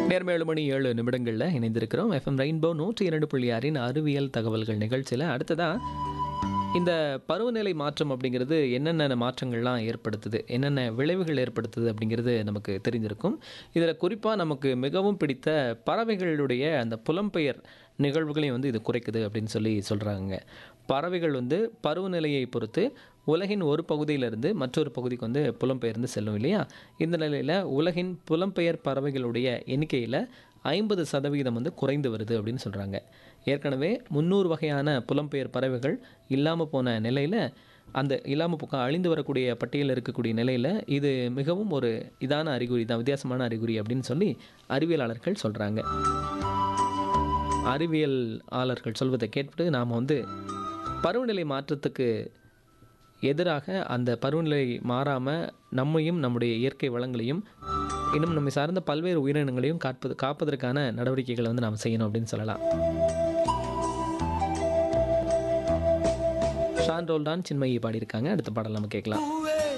நேர்மை ஏழு மணி ஏழு நிமிடங்களில் இணைந்திருக்கிறோம் எஃப்எம் ரெயின்போ நூற்றி இரண்டு புள்ளி ஆறின் அறிவியல் தகவல்கள் நிகழ்ச்சியில் அடுத்ததாக இந்த பருவநிலை மாற்றம் அப்படிங்கிறது என்னென்ன மாற்றங்கள்லாம் ஏற்படுத்துது என்னென்ன விளைவுகள் ஏற்படுத்துது அப்படிங்கிறது நமக்கு தெரிஞ்சிருக்கும் இதில் குறிப்பாக நமக்கு மிகவும் பிடித்த பறவைகளுடைய அந்த புலம்பெயர் நிகழ்வுகளையும் வந்து இது குறைக்குது அப்படின்னு சொல்லி சொல்கிறாங்க பறவைகள் வந்து பருவநிலையை பொறுத்து உலகின் ஒரு பகுதியிலிருந்து மற்றொரு பகுதிக்கு வந்து புலம்பெயர்ந்து செல்லும் இல்லையா இந்த நிலையில் உலகின் புலம்பெயர் பறவைகளுடைய எண்ணிக்கையில் ஐம்பது சதவீதம் வந்து குறைந்து வருது அப்படின்னு சொல்கிறாங்க ஏற்கனவே முந்நூறு வகையான புலம்பெயர் பறவைகள் இல்லாமல் போன நிலையில் அந்த இல்லாமல் பக்கம் அழிந்து வரக்கூடிய பட்டியலில் இருக்கக்கூடிய நிலையில் இது மிகவும் ஒரு இதான அறிகுறி தான் வித்தியாசமான அறிகுறி அப்படின்னு சொல்லி அறிவியலாளர்கள் சொல்கிறாங்க அறிவியலாளர்கள் சொல்வதை கேட்டு நாம் வந்து பருவநிலை மாற்றத்துக்கு எதிராக அந்த பருவநிலை மாறாமல் நம்மையும் நம்முடைய இயற்கை வளங்களையும் இன்னும் நம்மை சார்ந்த பல்வேறு உயிரினங்களையும் காப்பது காப்பதற்கான நடவடிக்கைகளை வந்து நாம் செய்யணும் அப்படின்னு சொல்லலாம் ஷான் ரோல்டான் சின்மயி பாடியிருக்காங்க அடுத்த பாடல் நம்ம கேட்கலாம்